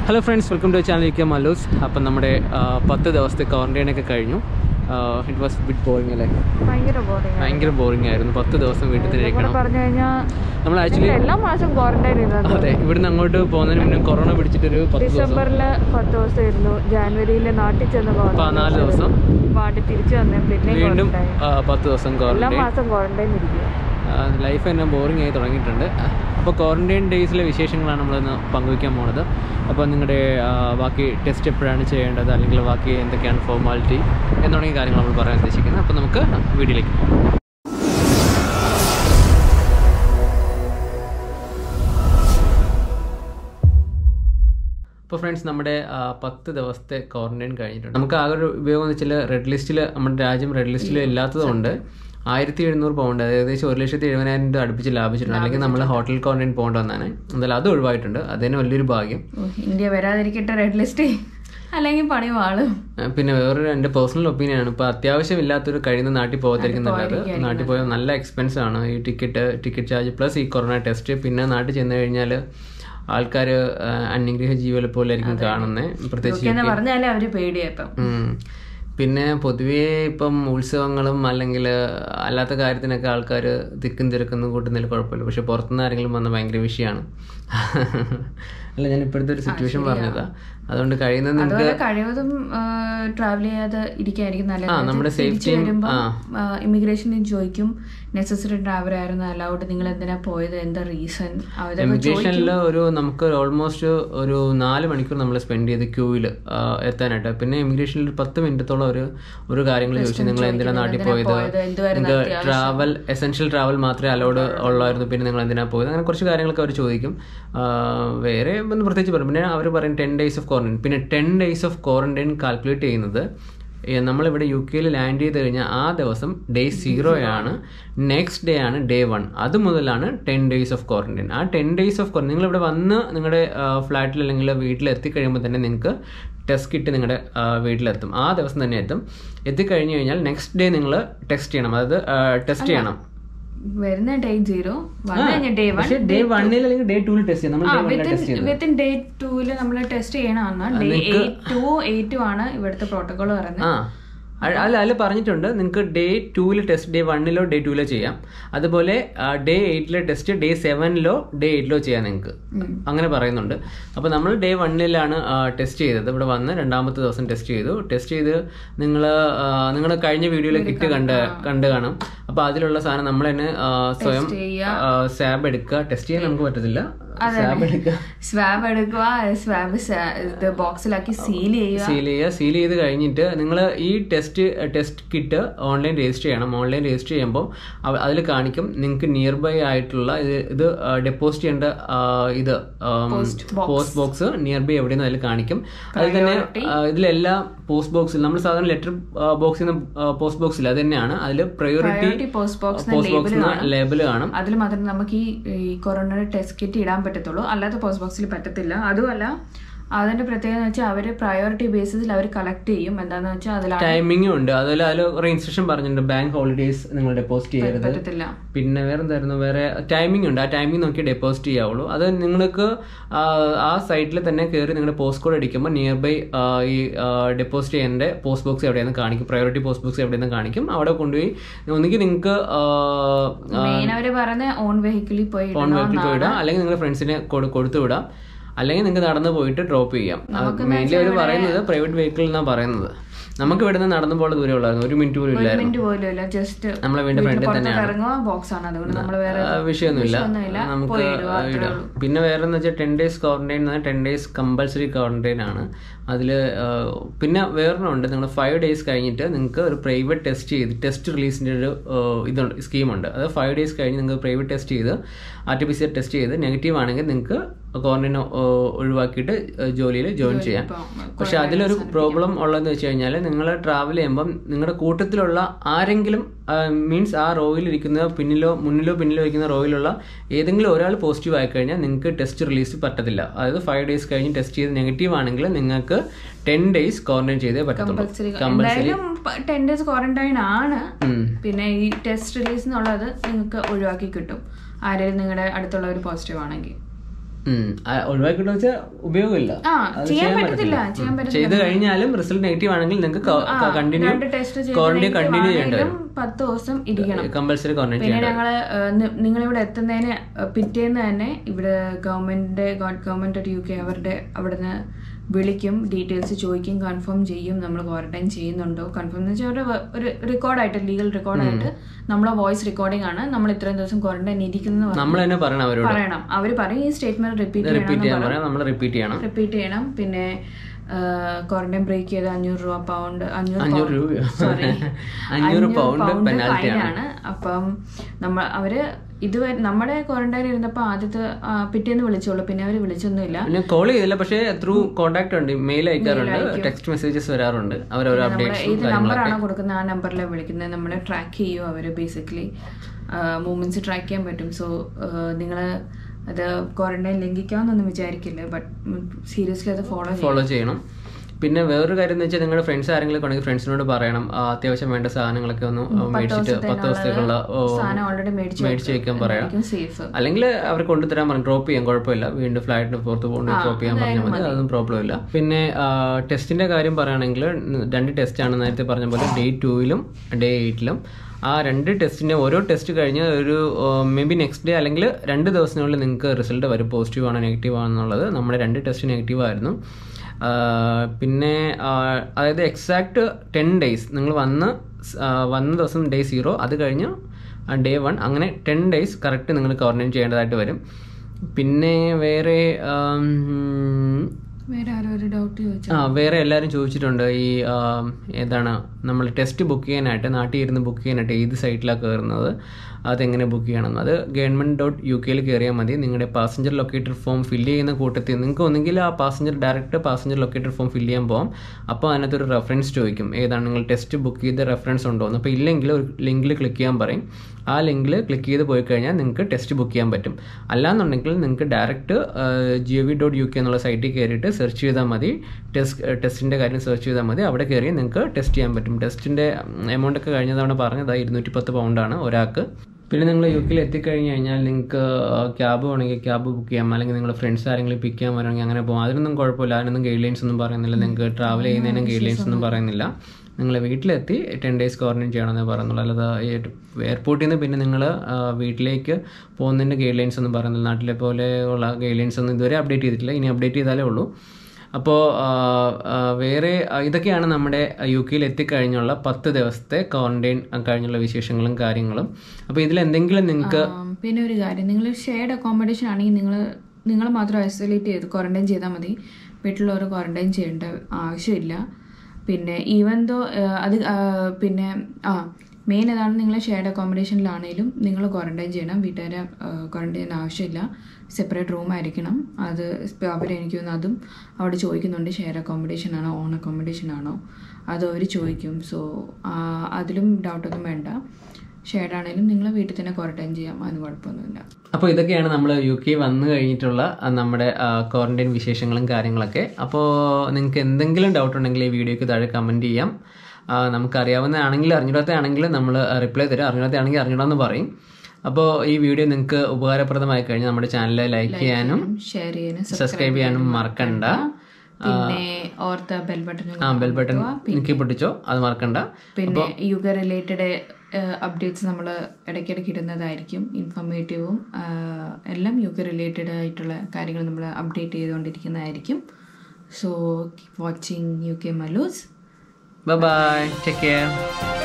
Hello friends welcome to channel K Mallus അപ്പം നമ്മുടെ ആ, പത്ത് ദിവസത്തെ ക്വാറന്റൈൻ ഒക്കെ കഴിഞ്ഞു ഇറ്റ് വാസ് ബിറ്റ് ബോറിംഗ് അല്ലേ ഭയങ്കര ബോറിംഗ് ഭയങ്കര ബോറിംഗ് ആയിരുന്നു പത്ത് ദിവസം വീട്ടിൽ തന്നെ ഇവിടെ ഇരിക്കണം പറഞ്ഞു കഴിഞ്ഞാൽ നമ്മൾ ആക്ച്വലി എല്ലാ മാസം ക്വാറന്റൈൻ ഇരുന്നത് അതെ ഇവിടുന്ന് അങ്ങോട്ട് പോകുന്നതിന് മുന്നേ കൊറോണ പിടിച്ചിട്ടൊരു പത്ത് ദിവസം ഡിസംബറിൽ പത്ത് ദിവസം ഇരുന്നു ജാനുവരിയിൽ നാട്ടിൽ ചെന്ന് പതിനാല് ദിവസം പാട്ട് തിരിച്ചു വന്നേ പിന്നെ വീണ്ടും ആ, പത്ത് ദിവസം എല്ലാ ക്വാറന്റൈൻ മാസം ക്വാറന്റൈൻ ഇരിക്കുക ലൈഫ് തന്നെ ബോറിംഗ് ആയി തുടങ്ങിയിട്ടുണ്ട് അപ്പോൾ ക്വാറന്റൈൻ ഡേയ്സിലെ വിശേഷങ്ങളാണ് നമ്മളിന്ന് പങ്കുവയ്ക്കാൻ പോണത് അപ്പോൾ നിങ്ങളുടെ ആ, ബാക്കി ടെസ്റ്റ് എപ്പോഴാണ് ചെയ്യേണ്ടത് അല്ലെങ്കിൽ ബാക്കി എന്തൊക്കെയാണ് ഫോർമാലിറ്റി എന്ന് തുടങ്ങിയ കാര്യങ്ങൾ നമ്മൾ പറയാൻ ഉദ്ദേശിക്കുന്നത് അപ്പോൾ നമുക്ക് വീഡിയോയിലേക്ക് പോകാം അപ്പോൾ ഫ്രണ്ട്സ് നമ്മുടെ ആ, പത്ത് ദിവസത്തെ ക്വാറന്റൈൻ കഴിഞ്ഞിട്ടുണ്ട് നമുക്ക് ആകെ ഒരു ഉപയോഗം എന്ന് വെച്ചാൽ റെഡ് ലിസ്റ്റിൽ നമ്മുടെ രാജ്യം റെഡ് ലിസ്റ്റിൽ ഇല്ലാത്തതുകൊണ്ട് ആയിരത്തി എഴുന്നൂറ് പൗണ്ട് അതായത് ഏകദേശം ഒരു ലക്ഷത്തി എഴുപതിനായിരം രൂപ അടുപ്പിച്ച് ലാഭിച്ചിട്ടുണ്ട് അല്ലെങ്കിൽ നമ്മൾ ഹോട്ടൽ ക്വാറന്റൈൻ പോകേണ്ടി വന്നാണ് എന്തായാലും അത് ഒഴിവായിട്ടുണ്ട് അതിന് വലിയൊരു ഭാഗ്യം ഇന്ത്യ വരാതിരിക്കട്ടെ റെഡ് ലിസ്റ്റ് അല്ലെങ്കിൽ പണി വാളും ആ, പിന്നെ വേറൊരു എൻ്റെ പേഴ്സണൽ ഒപ്പീനിയൻ ആണ് ഇപ്പോൾ അത്യാവശ്യമില്ലാത്തൊരു കഴിയുന്ന നാട്ടിൽ പോകാതിരിക്കും നല്ലത് നാട്ടിൽ പോയാൽ നല്ല എക്സ്പെൻസ് ആണ് ഈ ടിക്കറ്റ് ടിക്കറ്റ് ചാർജ് പ്ലസ് ഈ കൊറോണ ടെസ്റ്റ് പിന്നെ നാട്ടിൽ ചെന്ന് കഴിഞ്ഞാൽ ആൾക്കാർ അന്യഗ്രഹ ജീവികളെ പോലെ ആയിരിക്കും കാണുന്നത് പ്രത്യേകിച്ച് എന്ന് പറഞ്ഞാലേ അവര് പേടിയായിപ്പം ഉം. പിന്നെ പൊതുവേ ഇപ്പം ഉത്സവങ്ങളും അല്ലെങ്കിൽ അല്ലാത്ത കാര്യത്തിനൊക്കെ ആൾക്കാർ തിക്കും തിരക്കൊന്നും കൂട്ടുന്നതിൽ കുഴപ്പമില്ല പക്ഷെ പുറത്തുനിന്ന് ആരെങ്കിലും വന്ന ഭയങ്കര വിഷയമാണ് അല്ല ഞാൻ ഇപ്പോഴത്തെ ഒരു സിറ്റുവേഷൻ പറഞ്ഞതാ അതുകൊണ്ട് കഴിയുന്നത് നിങ്ങൾക്ക് അതുപോലെ കഴിവതും ട്രാവൽ ചെയ്യാതെ ഇരിക്കായിരിക്കും ആ നല്ലത് നമ്മുടെ തിരിച്ചു സേഫ്റ്റിയും വരുമ്പോൾ ആ ഇമിഗ്രേഷനിൽ ചോദിക്കും നെസസറി ട്രാവൽ ആയിരുന്നു അലൗഡ് നിങ്ങൾ എന്തിനാ പോയത് എന്താ റീസൺ അവരൊക്കെ ഇമിഗ്രേഷനിൽ ഒരു നമുക്ക് ഓൾമോസ്റ്റ് ഒരു നാല് മണിക്കൂർ നമ്മൾ സ്പെൻഡ് ചെയ്ത് ക്യൂവിൽ എത്താനായിട്ട് പിന്നെ ഇമിഗ്രേഷനിൽ ഒരു പത്ത് മിനിറ്റത്തോളം ഒരു ഒരു കാര്യങ്ങൾ ചോദിച്ചു നിങ്ങൾ എന്തിനാ നാട്ടിൽ പോയത് പോയത് എന്തുവായിരുന്നു നിങ്ങൾക്ക് ട്രാവൽ എസെൻഷ്യൽ ട്രാവൽ മാത്രമേ അലൗഡ് ഉള്ളായിരുന്നു പിന്നെ നിങ്ങൾ എന്തിനാ പോയത് അങ്ങനെ കുറച്ച് കാര്യങ്ങളൊക്കെ അവർ ചോദിക്കും ആ, വേറെ ഒന്നും പ്രത്യേകിച്ച് പറയും പിന്നെ അവർ പറയും ടെൻ ഡേയ്സ് ഓഫ് ക്വാറന്റൈൻ പിന്നെ ten days of quarantine calculate ചെയ്യുന്നത് ഏ, നമ്മളിവിടെ യു കെയിൽ ലാൻഡ് ചെയ്ത് കഴിഞ്ഞാൽ ആ ദിവസം ഡേ സീറോ ആണ് നെക്സ്റ്റ് ഡേ ആണ് ഡേ വൺ അത് മുതലാണ് ടെൻ ഡേയ്സ് ഓഫ് ക്വാറന്റൈൻ ആ ടെൻ ഡേയ്സ് ഓഫ് ക്വാറന്റൈൻ നിങ്ങളിവിടെ വന്ന് നിങ്ങളുടെ ഫ്ലാറ്റിൽ അല്ലെങ്കിൽ വീട്ടിൽ എത്തിക്കഴിയുമ്പോൾ തന്നെ നിങ്ങൾക്ക് ടെസ്റ്റ് കിറ്റ് നിങ്ങളുടെ ആ, വീട്ടിലെത്തും ആ ദിവസം തന്നെ എത്തും എത്തിക്കഴിഞ്ഞ് കഴിഞ്ഞാൽ നെക്സ്റ്റ് ഡേ നിങ്ങൾ ടെസ്റ്റ് ചെയ്യണം അതായത് ടെസ്റ്റ് ചെയ്യണം വരുന്ന ഡേ സീറോ വന്നു കഴിഞ്ഞ ഡേ വൺ പക്ഷേ ഡേ വണ്ണിൽ അല്ലെങ്കിൽ ഡേ ടൂവിൽ ടെസ്റ്റ് ചെയ്യണം നമ്മൾ ഡേ വണ്ണിൽ ടെസ്റ്റ് ചെയ്തത് വിത്തിൻ ഡേ ടൂല് നമ്മൾ ടെസ്റ്റ് ചെയ്യണമെന്ന് ഡേ എയ്റ്റ് ടു എയ്റ്റ് ആണ് ഇവിടുത്തെ പ്രോട്ടോകോൾ പറയുന്നത് ആ അ- അല്ല അതിൽ പറഞ്ഞിട്ടുണ്ട് നിങ്ങൾക്ക് ഡേ ടൂവിൽ ടെസ്റ്റ് ഡേ വണ്ണിലോ ഡേ ടൂവിലോ ചെയ്യാം അതുപോലെ ഡേ എയ്റ്റിലെ ടെസ്റ്റ് ഡേ സെവനിലോ ഡേ എയ്റ്റിലോ ചെയ്യാം നിങ്ങൾക്ക് അങ്ങനെ പറയുന്നുണ്ട് അപ്പോൾ നമ്മൾ ഡേ വണ്ണിലാണ് ടെസ്റ്റ് ചെയ്തത് ഇവിടെ വന്ന് രണ്ടാമത്തെ ദിവസം ടെസ്റ്റ് ചെയ്തു ടെസ്റ്റ് ചെയ്ത് നിങ്ങൾ നിങ്ങൾ കഴിഞ്ഞ വീഡിയോയിൽ കിറ്റ് കണ്ട് കണ്ട് കാണും അപ്പോൾ അതിലുള്ള സാധനം നമ്മൾ തന്നെ ആ, സ്വയം സാബ് എടുക്കുക ടെസ്റ്റ് ചെയ്യാൻ നമുക്ക് പറ്റത്തില്ല സാബ് എടുക്കുക സ്വാബ് എടുക്കുക സ്വാബ് ഇത് ബോക്സിലാക്കി സീൽ ചെയ്യുക സീൽ ചെയ്യുക സീൽ ചെയ്ത് കഴിഞ്ഞിട്ട് നിങ്ങൾ ഈ test test kit online register ചെയ്യണം ഓൺലൈൻ രജിസ്റ്റർ ചെയ്യുമ്പോൾ അതിൽ കാണിക്കും നിങ്ങൾക്ക് നിയർ ബൈ ആയിട്ടുള്ള ഇത് ഇത് ഡെപ്പോസിറ്റ് ചെയ്യേണ്ട ആ, ഇത് പോസ്റ്റ് ബോക്സ് നിയർ ബൈ എവിടെയെന്ന് അതിൽ കാണിക്കും അതിൽ തന്നെ ആ, ഇതിലെല്ലാം പോസ്റ്റ് ബോക്സിൽ നമ്മൾ സാധാരണ ലെറ്റർ ബോക്സിൽ നിന്ന് പോസ്റ്റ് ബോക്സിൽ അത് തന്നെയാണ് അതിൽ പ്രയോറിറ്റി പോസ്റ്റ് ബോക്സ് പോസ്റ്റ് ബോക്സിന് ലേബൽ കാണും അതിൽ മാത്രമേ നമുക്ക് ഈ ഈ കൊറോണയുടെ ടെസ്റ്റ് കിറ്റ് ഇടാൻ പറ്റത്തുള്ളൂ അല്ലാത്ത പോസ്റ്റ് ബോക്സിൽ പറ്റത്തില്ല അതുമല്ല അതിന്റെ പ്രത്യേകത എന്ന് വെച്ചാൽ അവർ പ്രയോറിറ്റി ബേസിസിൽ അവർ കളക്ട് ചെയ്യും എന്താന്ന് വെച്ചാൽ അതിലാണ് ടൈമിങ്ങും ഉണ്ട് അതുപോലെ അതിൽ കുറെ ഇൻസ്ട്രക്ഷൻ പറഞ്ഞിട്ടുണ്ട് ബാങ്ക് ഹോളിഡേയ്സ് നിങ്ങൾ ഡെപ്പോസിറ്റ് ചെയ്യരുത് പറ്റത്തില്ല പിന്നെ വേറെ എന്തായിരുന്നു വേറെ ടൈമിംഗ് ഉണ്ട് ആ ടൈമിംഗ് നോക്കി ഡെപ്പോസിറ്റ് ചെയ്യാവുള്ളൂ അത് നിങ്ങൾക്ക് ആ, ആ സൈറ്റിൽ തന്നെ കയറി നിങ്ങളുടെ പോസ്റ്റ് കോഡ് അടിക്കുമ്പോൾ നിയർ ബൈ ഈ ഡെപ്പോസിറ്റ് ചെയ്യേണ്ട പോസ്റ്റ് ബോക്സ് എവിടെയെന്ന് കാണിക്കും പ്രയോറിറ്റി പോസ്റ്റ് ബോക്സ് എവിടെയെന്ന് കാണിക്കും അവിടെ കൊണ്ടുപോയി ഒന്നുകിൽ നിങ്ങൾക്ക് മെയിൻ അവര് പറയുന്ന ഓൺ വെഹിക്കിളിൽ പോയി ഫോൺ വെഹിക്കിൾ പോയിടാം അല്ലെങ്കിൽ നിങ്ങളുടെ ഫ്രണ്ട്സിനെ കൊടുത്തു വിടാം അല്ലെങ്കിൽ നിങ്ങൾക്ക് നടന്നു പോയിട്ട് ഡ്രോപ്പ് ചെയ്യാം മെയിൻലി അവർ പറയുന്നത് പ്രൈവറ്റ് വെഹിക്കിൾ എന്നാണ് പറയുന്നത് നമുക്ക് ഇവിടെ നിന്ന് നടന്നു പോകുന്ന ദൂരം ഉള്ളായിരുന്നു ഒരു മിനിറ്റ് പോലും ഇല്ലായിരുന്നു മിനിറ്റ് പോലും ഇല്ല ജസ്റ്റ് നമ്മളെ വീടിന്റെ ഫ്രണ്ടിൽ തന്നെയാണ് ഇറങ്ങുക ബോക്സ് ആണ് അതുകൊണ്ട് നമ്മൾ വേറെ ആ, വിഷയമൊന്നുമില്ല വിഷയമൊന്നുമില്ല. നമുക്ക് പോയി ഇടുക, അത്രേ ഇടാം പിന്നെ വേറെ എന്ന് വെച്ചാൽ ten days quarantine ten days compulsory quarantine ആണ് അതിൽ പിന്നെ വേറൊന്നുണ്ട് നിങ്ങൾ ഫൈവ് ഡേയ്സ് കഴിഞ്ഞിട്ട് നിങ്ങൾക്ക് ഒരു പ്രൈവറ്റ് ടെസ്റ്റ് ചെയ്ത് ടെസ്റ്റ് റിലീസിൻ്റെ ഒരു ആ, ഇതുണ്ട് സ്കീമുണ്ട് അത് ഫൈവ് ഡേയ്സ് കഴിഞ്ഞ് നിങ്ങൾക്ക് പ്രൈവറ്റ് ടെസ്റ്റ് ചെയ്ത് R T P C test ചെയ്ത് നെഗറ്റീവ് ആണെങ്കിൽ നിങ്ങൾക്ക് ക്വാറന്റൈൻ ഒഴിവാക്കിയിട്ട് ജോലിയിൽ ജോയിൻ ചെയ്യാം പക്ഷെ അതിലൊരു പ്രോബ്ലം ഉള്ളതെന്ന് വെച്ച് കഴിഞ്ഞാൽ നിങ്ങൾ ട്രാവൽ ചെയ്യുമ്പം നിങ്ങളുടെ കൂട്ടത്തിലുള്ള ആരെങ്കിലും മീൻസ് ആ റോയിൽ ഇരിക്കുന്ന പിന്നിലോ മുന്നിലോ പിന്നിലോ ഇരിക്കുന്ന റോയിലുള്ള ഏതെങ്കിലും ഒരാൾ പോസിറ്റീവ് ആയി കഴിഞ്ഞാൽ നിങ്ങൾക്ക് ടെസ്റ്റ് റിലീസ് പറ്റത്തില്ല അതായത് ഫൈവ് ഡേയ്സ് കഴിഞ്ഞ് ടെസ്റ്റ് ചെയ്ത് നെഗറ്റീവ് ആണെങ്കിൽ നിങ്ങൾക്ക് ടെൻ ഡേയ്സ് ക്വാറന്റൈൻ ചെയ്തേ പറ്റത്തുള്ളൂ കമ്പൽസറി കമ്പൽസറി എന്തായാലും ടെൻ ഡേയ്സ് ക്വാറന്റൈൻ ആണ് പിന്നെ ഈ ടെസ്റ്റ് റിലീസ് എന്നുള്ളത് നിങ്ങൾക്ക് ഒഴിവാക്കി കിട്ടും ആരെങ്കിലും നിങ്ങളുടെ അടുത്തുള്ള ഒരു പോസിറ്റീവ് ആണെങ്കിൽ ഉം. ആ, ഒഴിവാക്കിയിട്ട് വെച്ചാൽ ഉപയോഗമില്ല ആ അത് ചെയ്യാൻ ചെയ്യാൻ പറ്റത്തില്ല പറ്റത്തില്ല. ചെയ്യാൻ ഉം. പറ്റത്തില്ല ചെയ്ത് കഴിഞ്ഞാലും റിസൾട്ട് നെഗറ്റീവ് ആണെങ്കിൽ നിങ്ങൾക്ക് കണ്ടിന്യൂ രണ്ട് ടെസ്റ്റ് ക്വാറന്റൈൻ കണ്ടിന്യൂ ചെയ്യേണ്ടി ചെയ്താലും വരും പത്ത് ദിവസം ഇരിക്കണം കമ്പൽസറി ക്വാറന്റൈൻ പിന്നെ ചെയ്യേണ്ടി ഞങ്ങള് നിങ്ങളിവിടെ എത്തുന്നതിന് ഏഹ്, പിറ്റേന്ന് തന്നെ ഇവിടെ ഗവൺമെന്റിന്റെ ഗവൺമെന്റ് ഓഫ് യു കെ അവരുടെ അവിടുന്ന് വിളിക്കും ഡീറ്റെയിൽസ് ചോദിക്കും കൺഫേം ചെയ്യും നമ്മൾ ക്വാറന്റൈൻ ചെയ്യുന്നുണ്ടോ കൺഫേം എന്ന് വെച്ചാൽ അവരുടെ വ- ഒരു റെക്കോർഡായിട്ട് ലീഗൽ റെക്കോർഡായിട്ട് നമ്മളെ വോയിസ് റെക്കോർഡിംഗ് ആണ് നമ്മൾ ഇത്രയും ദിവസം ക്വാറന്റൈൻ ഇരിക്കുന്നു നമ്മൾ തന്നെ പറയണം അവരോട് പറയണം അവർ പറയും ഈ സ്റ്റേറ്റ്മെന്റ് റിപ്പീറ്റ് റിപ്പീറ്റ് ചെയ്യണം ചെയ്യാൻ പറയാം നമ്മൾ റിപ്പീറ്റ് ചെയ്യണം റിപ്പീറ്റ് ചെയ്യണം പിന്നെ ക്വാറന്റൈൻ ബ്രേക്ക് ചെയ്ത് അഞ്ഞൂറ് രൂപ പൗണ്ട് അഞ്ഞൂറ് അഞ്ഞൂറ് രൂപയോ? സോറി അഞ്ഞൂറ് പൗണ്ട് പെനാൽറ്റി ആണ് ഫൈനാണ് അപ്പം നമ്മ അവര് ഇതുവരെ നമ്മുടെ ക്വാറന്റൈൻ ഇരുന്നപ്പോ ആദ്യത്തെ ആ, പിറ്റേന്ന് വിളിച്ചോളൂ പിന്നെ അവര് വിളിച്ചൊന്നുമില്ല പിന്നെ കോൾ ചെയ്തില്ല പക്ഷേ ത്രൂ കോൺടാക്ട് ഉണ്ട് മെയിൽ അയക്കാറുണ്ട് ടെക്സ്റ്റ് മെസ്സേജസ് വരാറുണ്ട് അവർ ഓരോ നമ്മള് അപ്ഡേറ്റ്സും ഏത് നമ്പറാണോ കൊടുക്കുന്നത് ആ നമ്പറിലാണ് വിളിക്കുന്നത് നമ്മളെ ട്രാക്ക് ചെയ്യും അവര് ബേസിക്കലി മൂവ്മെന്റ്സ് ട്രാക്ക് ചെയ്യാൻ പറ്റും സോ നിങ്ങൾ അത് ക്വാറന്റൈൻ ലംഘിക്കാമെന്നൊന്നും വിചാരിക്കില്ല ബട്ട് സീരിയസ്ലി അത് ഫോളോ ചെയ്യും ഫോളോ ചെയ്യണം പിന്നെ വേറൊരു കാര്യം എന്ന് വെച്ചാൽ നിങ്ങളുടെ ഫ്രണ്ട്സ് ആരെങ്കിലും ഉണ്ടെങ്കിൽ ഫ്രണ്ട്സിനോട് പറയണം ആ, അത്യാവശ്യം വേണ്ട സാധനങ്ങളൊക്കെ ഒന്ന് മേടിച്ചിട്ട് പത്ത് ദിവസത്തേക്കുള്ള ഓ, സാധനം ഓൾറെഡി മേടിച്ച് മേടിച്ച് വെക്കാൻ പറയാം സേഫ് അല്ലെങ്കിൽ അവർ കൊണ്ടുതരാൻ പറഞ്ഞു ഡ്രോപ്പ് ചെയ്യാൻ കുഴപ്പമില്ല വീണ്ടും ഫ്ലൈറ്റിന് പുറത്ത് പോകുന്നത് ഡ്രോപ്പ് ചെയ്യാൻ പറഞ്ഞാൽ മതി അതൊന്നും പ്രോബ്ലം ഇല്ല പിന്നെ ടെസ്റ്റിന്റെ കാര്യം പറയുകയാണെങ്കിൽ രണ്ട് ടെസ്റ്റാണ് നേരത്തെ പറഞ്ഞ പോലെ ഡേ ടൂവിലും ഡേ എയ്റ്റിലും ആ രണ്ട് ടെസ്റ്റിന്റെ ഓരോ ടെസ്റ്റ് കഴിഞ്ഞ് ഒരു മേ ബി നെക്സ്റ്റ് ഡേ അല്ലെങ്കിൽ രണ്ട് ദിവസത്തിനുള്ളിൽ നിങ്ങൾക്ക് റിസൾട്ട് വരും പോസിറ്റീവ് ആണോ നെഗറ്റീവ് ആണെന്നുള്ളത് നമ്മുടെ രണ്ട് ടെസ്റ്റ് നെഗറ്റീവ് ആയിരുന്നു ആ, പിന്നെ ആ, അതായത് എക്സാക്ട് ടെൻ ഡേയ്സ് നിങ്ങൾ വന്ന് സ്- ആ, വന്ന ദിവസം ഡേ സീറോ അത് കഴിഞ്ഞ് ഡേ വൺ അങ്ങനെ ടെൻ ഡേയ്സ് കറക്റ്റ് നിങ്ങൾ ക്വാറന്റൈൻ ചെയ്യേണ്ടതായിട്ട് വരും പിന്നെ വേറെ ആം, വേറെ ആരോ ഒരു ഡൗട്ട് ചോദിച്ചു ആ വേറെ എല്ലാവരും ചോദിച്ചിട്ടുണ്ട് ഈ ആം, ഏതാണ് നമ്മൾ ടെസ്റ്റ് ബുക്ക് ചെയ്യാനായിട്ട് നാട്ടിൽ ഇരുന്ന് ബുക്ക് ചെയ്യാനായിട്ട് ഏത് സൈറ്റിലാണ് കയറുന്നത് അതെങ്ങനെ ബുക്ക് ചെയ്യണം അത് ഗവൺമെൻറ് ഡോട്ട് യു കെയിൽ കയറിയാൽ മതി നിങ്ങളുടെ പാസഞ്ചർ ലൊക്കേറ്റർ ഫോം ഫില്ല് ചെയ്യുന്ന കൂട്ടത്തിൽ നിങ്ങൾക്ക് ഒന്നെങ്കിൽ ആ passenger direct passenger locator form fill ചെയ്യാൻ പോകാം അപ്പോൾ അതിനകത്തൊരു റെഫറൻസ് ചോദിക്കും ഏതാണ് നിങ്ങൾ ടെസ്റ്റ് ബുക്ക് ചെയ്ത റെഫറൻസ് ഉണ്ടോ എന്ന് അപ്പോൾ ഇല്ലെങ്കിൽ ഒരു ലിങ്കിൽ ക്ലിക്ക് ചെയ്യാൻ പറയും ആ ലിങ്കിൽ ക്ലിക്ക് ചെയ്ത് പോയി കഴിഞ്ഞാൽ നിങ്ങൾക്ക് ടെസ്റ്റ് ബുക്ക് ചെയ്യാൻ പറ്റും അല്ലാന്നുണ്ടെങ്കിൽ നിങ്ങൾക്ക് direct G V dot U K എന്നുള്ള സൈറ്റിൽ കയറിയിട്ട് സെർച്ച് ചെയ്താൽ മതി ടെസ്റ്റ് ടെസ്റ്റിൻ്റെ കാര്യം സെർച്ച് ചെയ്താൽ മതി അവിടെ കയറി നിങ്ങൾക്ക് ടെസ്റ്റ് ചെയ്യാൻ പറ്റും ടെസ്റ്റിൻ്റെ എമൗണ്ട് ഒക്കെ കഴിഞ്ഞ തവണ പറഞ്ഞത് ഇരുന്നൂറ്റി പത്ത് പൗണ്ടാണ് ഒരാൾക്ക് പിന്നെ നിങ്ങൾ യു കെയിൽ എത്തിക്കഴിഞ്ഞ് കഴിഞ്ഞാൽ നിങ്ങൾക്ക് ക്യാബ് വേണമെങ്കിൽ ക്യാബ് ബുക്ക് ചെയ്യാം അല്ലെങ്കിൽ നിങ്ങൾ ഫ്രണ്ട്സ് ആരെങ്കിലും പിക്ക് ചെയ്യാൻ വരണമെങ്കിൽ അങ്ങനെ പോകാം അതിനൊന്നും കുഴപ്പമില്ല അതിനൊന്നും ഗൈഡ് ലൈൻസ് ഒന്നും പറയുന്നില്ല നിങ്ങൾക്ക് ട്രാവൽ ചെയ്യുന്നതിനും ഗൈഡ് ലൈൻസ് ഒന്നും പറയുന്നില്ല നിങ്ങൾ വീട്ടിലെത്തി ടെൻ ഡേയ്സ് ക്വാറന്റൈൻ ചെയ്യണമെന്നേ പറയുന്നുള്ളൂ അല്ലാതെ എയർപോർട്ടിൽ നിന്ന് പിന്നെ നിങ്ങൾ വീട്ടിലേക്ക് പോകുന്നതിൻ്റെ ഗൈഡ് ലൈൻസ് ഒന്നും പറയുന്നില്ല നാട്ടിലെ പോലെ ഉള്ള ഗൈഡ് ലൈൻസ് ഒന്നും ഇതുവരെ അപ്ഡേറ്റ് ചെയ്തിട്ടില്ല ഇനി അപ്ഡേറ്റ് ചെയ്താലേ ഉള്ളൂ അപ്പോൾ വേറെ ആ, ഇതൊക്കെയാണ് നമ്മുടെ യു കെയിൽ എത്തിക്കഴിഞ്ഞുള്ള പത്ത് ദിവസത്തെ ക്വാറന്റൈൻ കഴിഞ്ഞുള്ള വിശേഷങ്ങളും കാര്യങ്ങളും അപ്പോൾ ഇതിൽ എന്തെങ്കിലും നിങ്ങൾക്ക് ആം, പിന്നെ ഒരു കാര്യം നിങ്ങൾ ഷെയർഡ് അക്കോമഡേഷൻ ആണെങ്കിൽ നിങ്ങൾ നിങ്ങൾ മാത്രം ഐസൊലേറ്റ് ചെയ്ത് ക്വാറന്റൈൻ ചെയ്താൽ മതി വീട്ടിലുള്ളവർ ക്വാറന്റൈൻ ചെയ്യേണ്ട ആവശ്യമില്ല പിന്നെ ഈവൻ ദോ അത് ആ, പിന്നെ ആ മെയിൻ അതാണ് നിങ്ങൾ ഷെയർഡ് അക്കോമഡേഷനിലാണെങ്കിലും നിങ്ങൾ ക്വാറന്റൈൻ ചെയ്യണം വീട്ടുകാരെ ക്വാറന്റൈൻ ചെയ്യേണ്ട ആവശ്യമില്ല സെപ്പറേറ്റ് റൂം ആയിരിക്കണം അത് ഇപ്പം അവർ എനിക്ക് തോന്നുന്നു അതും അവിടെ ചോദിക്കുന്നുണ്ട് ഷെയർ അക്കോമഡേഷൻ ആണോ ഓൺ അക്കോമഡേഷൻ ആണോ അത് അവർ ചോദിക്കും സോ അതിലും ഡൗട്ടൊന്നും വേണ്ട ഷെയർഡ് ആണെങ്കിലും നിങ്ങൾ വീട്ടിൽ തന്നെ ക്വാറന്റൈൻ ചെയ്യാം അതിന് കുഴപ്പമൊന്നുമില്ല അപ്പോൾ ഇതൊക്കെയാണ് നമ്മൾ യു കെ വന്നു കഴിഞ്ഞിട്ടുള്ള ആ, നമ്മുടെ ക്വാറന്റൈൻ വിശേഷങ്ങളും കാര്യങ്ങളൊക്കെ അപ്പോൾ നിങ്ങൾക്ക് എന്തെങ്കിലും ഡൗട്ട് ഉണ്ടെങ്കിൽ ഈ വീഡിയോയ്ക്ക് താഴെ കമൻറ്റ് ചെയ്യാം ആ, നമുക്കറിയാവുന്നതാണെങ്കിൽ അറിഞ്ഞിടാത്തതാണെങ്കിൽ നമ്മൾ റിപ്ലൈ തരും അറിഞ്ഞിടാത്തതാണെങ്കിൽ അറിഞ്ഞിടാന്ന് പറയും അപ്പോൾ ഈ വീഡിയോ നിങ്ങൾക്ക് ഉപകാരപ്രദമായി കഴിഞ്ഞാൽ നമ്മുടെ ചാനൽ ലൈക്ക് ചെയ്യാനും ഷെയർ ചെയ്യാനും സബ്സ്ക്രൈബ് ചെയ്യാനും മറക്കണ്ട പിന്നെ ഓർത്ത ബെൽ ബട്ടൺ ആ ബെൽ ബട്ടൺ നിക്കി പൊട്ടിച്ചോ അത് മറക്കണ്ട പിന്നെ യുഗ റിലേറ്റഡ് അപ്ഡേറ്റ്സ് നമ്മൾ ഇടയ്ക്കിടയ്ക്ക് ഇടുന്നതായിരിക്കും ഇൻഫോർമേറ്റീവും എല്ലാം യുഗ റിലേറ്റഡ് ആയിട്ടുള്ള കാര്യങ്ങൾ നമ്മൾ അപ്ഡേറ്റ് ചെയ്തുകൊണ്ടിരിക്കുന്നതായിരിക്കും so keep watching U K Mallus bye bye take care